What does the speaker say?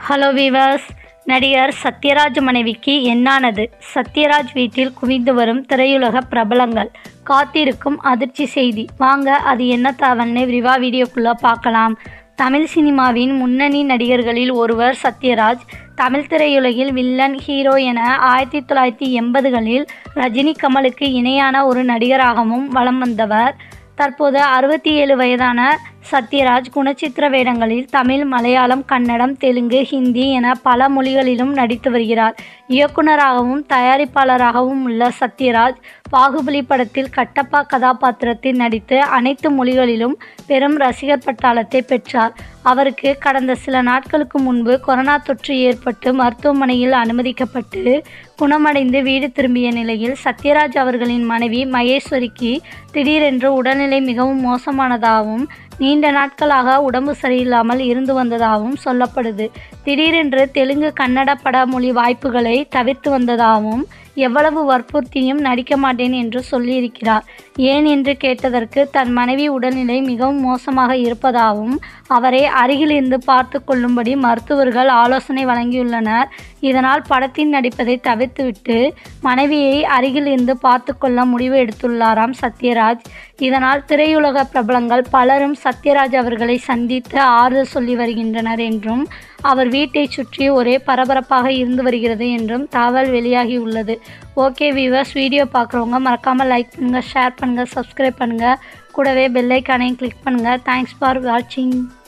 hello viewers நடிகர் சத்யராஜ் மனைவிக்கு என்னானது சத்யராஜ் வீட்டில் குவிந்து வரும் திரையுலக பிரபலங்கள் காத்திருக்கும் அதிர்ச்சி செய்தி வாங்க அது என்ன தவறுன்னு விரிவா வீடியோக்குள்ளே பார்க்கலாம் தமிழ் சினிமாவின் முன்னணி நடிகர்களில் ஒருவர் சத்யராஜ் தமிழ் திரையுலகில் வில்லன் ஹீரோ என ஆயிரத்தி தொள்ளாயிரத்தி எண்பதுகளில் ரஜினி கமலுக்கு இணையான ஒரு நடிகராகவும் வலம் வந்தவர் தற்போது அறுபத்தி ஏழு வயதான சத்யராஜ் குணச்சித்திர வேடங்களில் தமிழ் மலையாளம் கன்னடம் தெலுங்கு ஹிந்தி என பல மொழிகளிலும் நடித்து வருகிறார் இயக்குனராகவும் தயாரிப்பாளராகவும் உள்ள சத்யராஜ் பாகுபலி படத்தில் கட்டப்பா கதாபாத்திரத்தில் நடித்து அனைத்து மொழிகளிலும் பெரும் ரசிகர் பட்டாளத்தை பெற்றார் அவருக்கு கடந்த சில நாட்களுக்கு முன்பு கொரோனா தொற்று ஏற்பட்டு மருத்துவமனையில் அனுமதிக்கப்பட்டு குணமடைந்து வீடு திரும்பிய நிலையில் சத்யராஜ் அவர்களின் மனைவி மகேஸ்வரிக்கு திடீரென்று உடல்நிலை மிகவும் மோசமானதாகவும் நீண்ட நாட்களாக உடம்பு சரியில்லாமல் இருந்து வந்ததாகவும் சொல்லப்படுது திடீரென்று தெலுங்கு கன்னட பட மொழி வாய்ப்புகளை தவிர்த்து வந்ததாகவும் எவ்வளவு வற்புறுத்தியும் நடிக்க மாட்டேன் என்று சொல்லியிருக்கிறார் ஏன் என்று கேட்டதற்கு தன் மனைவி உடல்நிலை மிகவும் மோசமாக இருப்பதாகவும் அவரை அருகிலிருந்து பார்த்து கொள்ளும்படி மருத்துவர்கள் ஆலோசனை வழங்கியுள்ளனர் இதனால் படத்தில் நடிப்பதை தவிர்த்துவிட்டு மனைவியை அருகில் இருந்து பார்த்து கொள்ள முடிவு எடுத்துள்ளாராம் சத்யராஜ் இதனால் திரையுலக பிரபலங்கள் பலரும் சத்யராஜ் அவர்களை சந்தித்து ஆறுதல் சொல்லி வருகின்றனர் என்றும் அவர் வீட்டை சுற்றி ஒரே பரபரப்பாக இருந்து வருகிறது என்றும் தகவல் வெளியாகி உள்ளது ஓகே வியூவர்ஸ் வீடியோ பார்க்குறவங்க மறக்காமல் லைக் பண்ணுங்கள் ஷேர் பண்ணுங்கள் சப்ஸ்கிரைப் பண்ணுங்கள் கூடவே பெல் ஐக்கானையும் கிளிக் பண்ணுங்கள் தேங்க்ஸ் ஃபார் வாட்சிங்